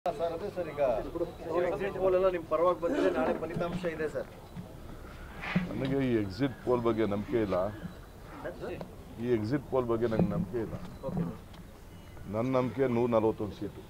sir ಅದೇ sir ಈಗ exit poll ಎಲ್ಲ ನಿಮ್ಮ ಪರವಾಗಿ ಬಂದಿದೆ ನಾಳೆ ಫಲಿತಾಂಶ ಇದೆ ಸರ್ ನನಗೆ ಈ ಎಕ್ಸಿಟ್ ಪೋಲ್ ಬಗ್ಗೆ ನಂಬಿಕೆ ಇಲ್ಲ ಈ ಎಕ್ಸಿಟ್ ಪೋಲ್ ಬಗ್ಗೆ ನಂಗೆ ನಂಬಿಕೆ ಇಲ್ಲ ಓಕೆ ನನ್ನ ನಂಬಿಕೆ ನೂರ ನಲವತ್ತೊಂದು ಸೀಟು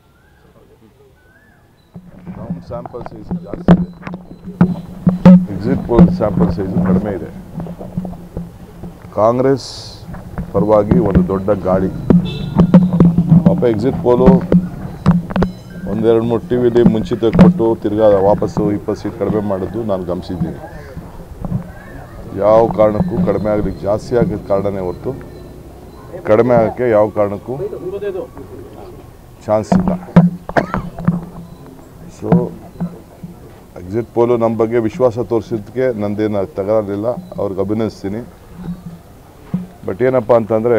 ನಮ್ಮ ಸ್ಯಾಂಪಲ್ ಸೈಜ್ ಜಾಸ್ತಿ ಇದೆ ಎಕ್ಸಿಟ್ ಪೋಲ್ ಸ್ಯಾಂಪಲ್ ಸೈಜ್ ಕಡಿಮೆ ಇದೆ ಕಾಂಗ್ರೆಸ್ ಪರವಾಗಿ ಒಂದು ದೊಡ್ಡ ಗಾಳಿ ಪಾಪ ಎಕ್ಸಿಟ್ ಪೋಲು ಒಂದೆರಡು ಮೂರು ಟಿ ವಿಲಿ ಮುಂಚಿತ ಕೊಟ್ಟು ತಿರ್ಗಾ ವಾಪಸ್ಸು ಇಪ್ಪತ್ತು ಸೀಟ್ ಕಡಿಮೆ ಮಾಡಿದ್ದು ನಾನು ಗಮನಿಸಿದ್ದೀನಿ ಯಾವ ಕಾರಣಕ್ಕೂ ಕಡಿಮೆ ಆಗಲಿಕ್ಕೆ ಜಾಸ್ತಿ ಆಗಿದ್ದ ಕಾರಣನೇ ಹೊರತು ಕಡಿಮೆ ಆಗೋಕ್ಕೆ ಯಾವ ಕಾರಣಕ್ಕೂ ಚಾನ್ಸ್ ಇಲ್ಲ ಸೊ ಎಕ್ಸಿಟ್ ಪೋಲು ನಮ್ಮ ಬಗ್ಗೆ ವಿಶ್ವಾಸ ತೋರಿಸಿದ್ದಕ್ಕೆ ನಂದೇನು ತಗರಲಿಲ್ಲ ಅವ್ರಿಗೆ ಅಭಿನಂದಿಸ್ತೀನಿ ಬಟ್ ಏನಪ್ಪ ಅಂತಂದರೆ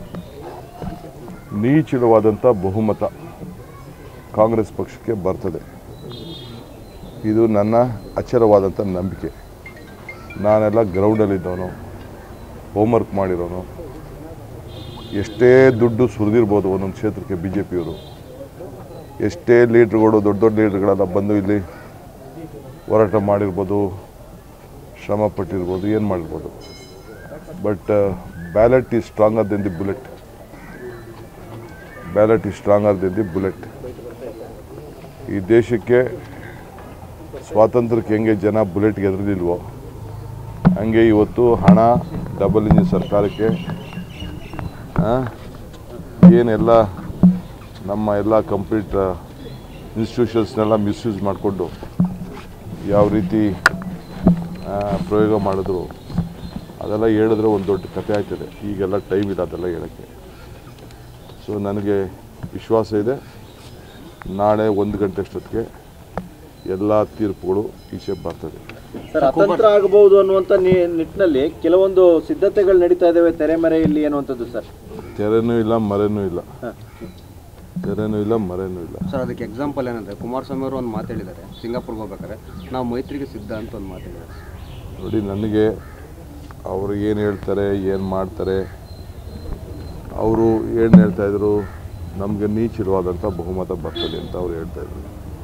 ನೀಚಿಡವಾದಂಥ ಬಹುಮತ ಕಾಂಗ್ರೆಸ್ ಪಕ್ಷಕ್ಕೆ ಬರ್ತದೆ ಇದು ನನ್ನ ಅಚರವಾದಂಥ ನಂಬಿಕೆ ನಾನೆಲ್ಲ ಗ್ರೌಂಡಲ್ಲಿದ್ದವನು ಹೋಮ್ವರ್ಕ್ ಮಾಡಿರೋನು ಎಷ್ಟೇ ದುಡ್ಡು ಸುರಿದಿರ್ಬೋದು ಒಂದೊಂದು ಕ್ಷೇತ್ರಕ್ಕೆ ಬಿ ಜೆ ಪಿಯವರು ಎಷ್ಟೇ ಲೀಡ್ರುಗಳು ದೊಡ್ಡ ದೊಡ್ಡ ಲೀಡ್ರುಗಳೆಲ್ಲ ಬಂದು ಇಲ್ಲಿ ಹೋರಾಟ ಮಾಡಿರ್ಬೋದು ಶ್ರಮ ಪಟ್ಟಿರ್ಬೋದು ಏನು ಮಾಡಿರ್ಬೋದು but ballot is stronger than the bullet ballot is stronger than the bullet ಈ ದೇಶಕ್ಕೆ ಸ್ವಾತಂತ್ರ್ಯಕ್ಕೆ ಹೆಂಗೆ ಜನ ಬುಲೆಟ್ಗೆ ಎದುರಿದಿಲ್ವೋ ಹಂಗೆ ಇವತ್ತು ಹಣ ಡಬಲ್ ಇಂಜಿನ್ ಸರ್ಕಾರಕ್ಕೆ ಆ, ಏನೆಲ್ಲ ನಮ್ಮ ಎಲ್ಲ ಕಂಪ್ಲೀಟ್ ಇನ್ಸ್ಟಿಟ್ಯೂಷನ್ಸ್ನೆಲ್ಲ ಮಿಸ್ಯೂಸ್ ಮಾಡಿಕೊಂಡು ಯಾವ ರೀತಿ ಆ, ಪ್ರಯೋಗ ಮಾಡಿದ್ರು ಅದೆಲ್ಲ ಹೇಳಿದ್ರೆ ಒಂದು ದೊಡ್ಡ ಕಥೆ ಆಯ್ತದೆ ಈಗೆಲ್ಲ ಟೈಮ್ ಇಲ್ಲ ಅದೆಲ್ಲ ಹೇಳೋಕ್ಕೆ ಸೊ ನನಗೆ ವಿಶ್ವಾಸ ಇದೆ ನಾಳೆ ಒಂದು ಗಂಟೆ ಅಷ್ಟೊತ್ತಿಗೆ ಎಲ್ಲ ತೀರ್ಪುಗಳು ಈಚೆ ಬರ್ತದೆ ಸರ್ ಅತಂತ್ರ ಆಗಬಹುದು ಅನ್ನುವಂತ ನಿ- ನಿಟ್ಟಿನಲ್ಲಿ ಕೆಲವೊಂದು ಸಿದ್ಧತೆಗಳು ನಡೀತಾ ಇದಾವೆ ತೆರೆಮರೆಯಲ್ಲಿ ಅನ್ನುವಂಥದ್ದು ಸರ್ ತೆರೆನೂ ಇಲ್ಲ ಮರೆನೂ ಇಲ್ಲ ತೆರೆನೂ ಇಲ್ಲ ಮರೆನೂ ಇಲ್ಲ ಸರ್ ಅದಕ್ಕೆ ಎಕ್ಸಾಂಪಲ್ ಏನಂದ್ರೆ ಕುಮಾರಸ್ವಾಮಿ ಅವರು ಒಂದು ಮಾತು ಹೇಳಿದ್ದಾರೆ ಸಿಂಗಾಪುರ್ಗೆ ಹೋಗ್ಬೇಕಾದ್ರೆ ನಾವು ಮೈತ್ರಿಗೆ ಸಿದ್ಧ ಅಂತ ಒಂದು ಮಾತು ಹೇಳಿದ್ದಾರೆ ನೋಡಿ ನನಗೆ ಅವರು ಏನು ಹೇಳ್ತಾರೆ ಏನು ಮಾಡ್ತಾರೆ ಅವರು ಏನು ಹೇಳ್ತಾಯಿದ್ರು ನಮಗೆ ನೀಚಿರುವಾದಂಥ ಬಹುಮತ ಬರ್ತದೆ ಅಂತ ಅವ್ರು ಹೇಳ್ತಾಯಿದ್ರು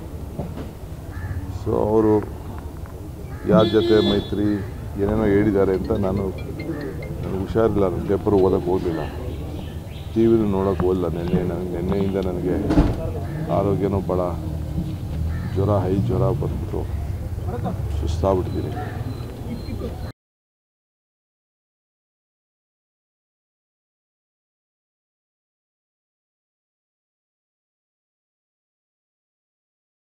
ಸೊ ಅವರು ಯಾರ ಜೊತೆ ಮೈತ್ರಿ ಏನೇನೋ ಹೇಳಿದ್ದಾರೆ ಅಂತ ನಾನು ನನಗೆ ಹುಷಾರಿಲ್ಲ ನಾನು ಪೇಪರ್ ಓದೋಕ್ಕೆ ಹೋಗಲಿಲ್ಲ ಟಿ ವಿನೂ ನೋಡೋಕ್ಕೆ ಹೋಗಲಿಲ್ಲ ನಿನ್ನೆ ನನಗೆ ನಿನ್ನೆಯಿಂದ ನನಗೆ ಆರೋಗ್ಯನೂ ಭಾಳ ಜ್ವರ ಹೈ ಜ್ವರ ಬಂದ್ಬಿಟ್ಟು ಸುಸ್ತಾಗ್ಬಿಟ್ಟಿದ್ದೀನಿ